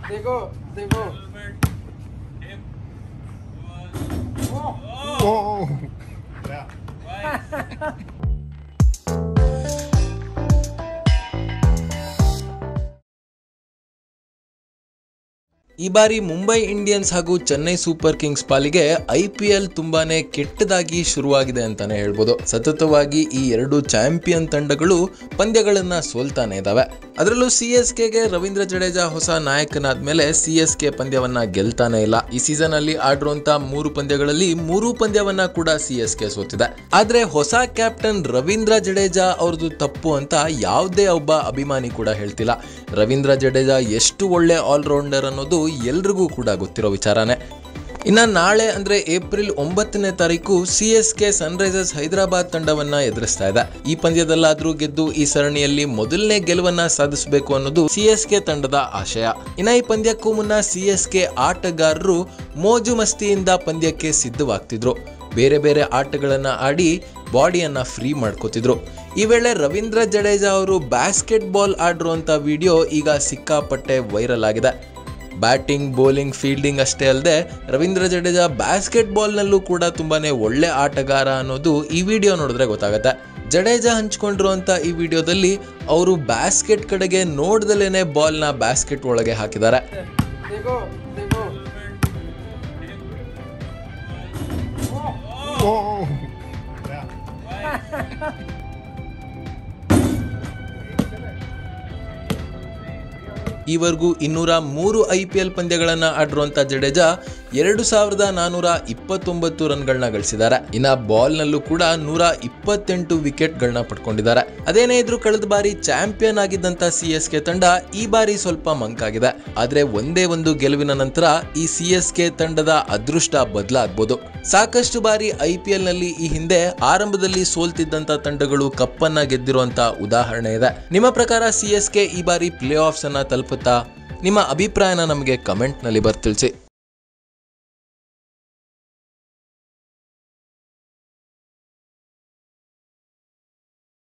देखो देखो Oh. Yeah. ಈ ಬಾರಿ ಮುಂಬೈ ಇಂಡಿಯನ್ಸ್ ಹಾಗೂ ಚೆನ್ನೈ ಸೂಪರ್ ಕಿಂಗ್ಸ್ ಪಾಲಿಗೆ ಐ ಪಿ ಎಲ್ ತುಂಬಾನೇ ಕೆಟ್ಟದಾಗಿ ಶುರುವಾಗಿದೆ ಅಂತಾನೆ ಹೇಳ್ಬೋದು ಸತತವಾಗಿ ಈ ಎರಡು ಚಾಂಪಿಯನ್ ತಂಡಗಳು ಪಂದ್ಯಗಳನ್ನ ಸೋಲ್ತಾನೆ ಇದಾವೆ ಅದರಲ್ಲೂ ಸಿ ಎಸ್ ಕೆಗೆ ರವೀಂದ್ರ ಜಡೇಜಾ ಹೊಸ ನಾಯಕನಾದ್ಮೇಲೆ ಸಿ ಎಸ್ ಕೆ ಪಂದ್ಯವನ್ನ ಗೆಲ್ತಾನೆ ಇಲ್ಲ ಈ ಸೀಸನ್ ಅಲ್ಲಿ ಆಡಿರುವಂತ ಮೂರು ಪಂದ್ಯಗಳಲ್ಲಿ ಮೂರು ಪಂದ್ಯವನ್ನ ಕೂಡ ಸಿ ಎಸ್ ಕೆ ಸೋತಿದೆ ಆದ್ರೆ ಹೊಸ ಕ್ಯಾಪ್ಟನ್ ರವೀಂದ್ರ ಜಡೇಜಾ ಅವ್ರದ್ದು ತಪ್ಪು ಅಂತ ಯಾವುದೇ ಒಬ್ಬ ಅಭಿಮಾನಿ ಕೂಡ ಹೇಳ್ತಿಲ್ಲ ರವೀಂದ್ರ ಜಡೇಜಾ ಎಷ್ಟು ಒಳ್ಳೆ ಆಲ್ರೌಂಡರ್ ಅನ್ನೋದು ಎಲ್ರಿಗೂ ಕೂಡ ಗೊತ್ತಿರೋ ವಿಚಾರನೇ ಇನ್ನು ನಾಳೆ ಅಂದರೆ ಏಪ್ರಿಲ್ ಒಂಬತ್ತನೇ ತಾರೀಕು C S K sunrisers Hyderabad ತಂಡವನ್ನ ಎದುರಿಸ್ತಾ ಇದೆ ಈ ಪಂದ್ಯದಲ್ಲಾದ್ರೂ ಗೆದ್ದು ಈ ಸರಣಿಯಲ್ಲಿ ಮೊದಲನೇ ಗೆಲುವನ್ನ ಸಾಧಿಸಬೇಕು ಅನ್ನೋದು ಸಿ ಎಸ್ ಕೆ ತಂಡದ ಆಶಯ ಇನ್ನು ಈ ಪಂದ್ಯಕ್ಕೂ ಮುನ್ನ ಸಿ ಎಸ್ ಕೆ ಆಟಗಾರರು ಮೋಜು ಮಸ್ತಿಯಿಂದ ಪಂದ್ಯಕ್ಕೆ ಸಿದ್ಧವಾಗ್ತಿದ್ರು ಬೇರೆ ಬೇರೆ ಆಟಗಳನ್ನ ಆಡಿ ಬಾಡಿಯನ್ನ ಫ್ರೀ ಮಾಡ್ಕೋತಿದ್ರು ಈ ವೇಳೆ ರವೀಂದ್ರ ಜಡೇಜಾ ಅವರು ಬ್ಯಾಸ್ಕೆಟ್ ಬಾಲ್ ಆಡಿರುವಂಥ ವಿಡಿಯೋ ಈಗ ಸಿಕ್ಕಾಪಟ್ಟೆ ವೈರಲ್ ಆಗಿದೆ ಬ್ಯಾಟಿಂಗ್ ಬೌಲಿಂಗ್ ಫೀಲ್ಡಿಂಗ್ ಅಷ್ಟೇ ಅಲ್ಲದೆ ರವೀಂದ್ರ ಜಡೇಜಾ ಬ್ಯಾಸ್ಕೆಟ್ ಬಾಲ್ನಲ್ಲೂ ಕೂಡ ತುಂಬಾನೇ ಒಳ್ಳೆ ಆಟಗಾರ ಅನ್ನೋದು ಈ ವಿಡಿಯೋ ನೋಡಿದ್ರೆ ಗೊತ್ತಾಗುತ್ತೆ ಜಡೇಜಾ ಹಂಚ್ಕೊಂಡಿರುವಂಥ ಈ ವಿಡಿಯೋದಲ್ಲಿ ಅವರು ಬ್ಯಾಸ್ಕೆಟ್ ಕಡೆಗೆ ನೋಡ್ದಲೇನೆ ಬಾಲ್ನ ಬ್ಯಾಸ್ಕೆಟ್ ಒಳಗೆ ಹಾಕಿದ್ದಾರೆ देखो देखो Oh. Yeah. ಈವರೆಗೂ ಇನ್ನೂರ ಮೂರು ಐ ಪಿ ಎಲ್ ಪಂದ್ಯಗಳನ್ನು ಆಡಿರುವಂಥ ಜಡೇಜಾ ಎರಡು ಸಾವಿರದ ನಾನೂರ ಇಪ್ಪತ್ತೊಂಬತ್ತು ರನ್ಗಳನ್ನ ಗಳಿಸಿದ್ದಾರೆ ಇನ್ನ ಬಾಲ್ನಲ್ಲೂ ಕೂಡ ನೂರ ಇಪ್ಪತ್ತೆಂಟು ವಿಕೆಟ್ಗಳನ್ನ ಪಡ್ಕೊಂಡಿದ್ದಾರೆ ಅದೇನೇ ಇದ್ರೂ ಕಳೆದ ಬಾರಿ ಚಾಂಪಿಯನ್ ಆಗಿದ್ದಂಥ ಸಿ ಎಸ್ ಕೆ ತಂಡ ಈ ಬಾರಿ ಸ್ವಲ್ಪ ಮಂಕಾಗಿದೆ ಆದ್ರೆ ಒಂದೇ ಒಂದು ಗೆಲುವಿನ ನಂತರ ಈ ಸಿ ಎಸ್ ಕೆ ತಂಡದ ಅದೃಷ್ಟ ಬದಲಾಗ್ಬೋದು ಸಾಕಷ್ಟು ಬಾರಿ ಐ ಪಿ ಎಲ್ ನಲ್ಲಿ ಈ ಹಿಂದೆ ಆರಂಭದಲ್ಲಿ ಸೋಲ್ತಿದ್ದಂತ ತಂಡಗಳು ಕಪ್ಪನ್ನ ಗೆದ್ದಿರುವಂತ ಉದಾಹರಣೆ ಇದೆ ನಿಮ್ಮ ಪ್ರಕಾರ ಸಿ ಎಸ್ ಕೆ ಈ ಬಾರಿ ಪ್ಲೇ ಆಫ್ಸ್ ಅನ್ನ ತಲುಪುತ್ತಾ ನಿಮ್ಮ ಅಭಿಪ್ರಾಯನ ನಮಗೆ ಕಮೆಂಟ್ ನಲ್ಲಿ ಬರ್ತಿಳಿಸಿ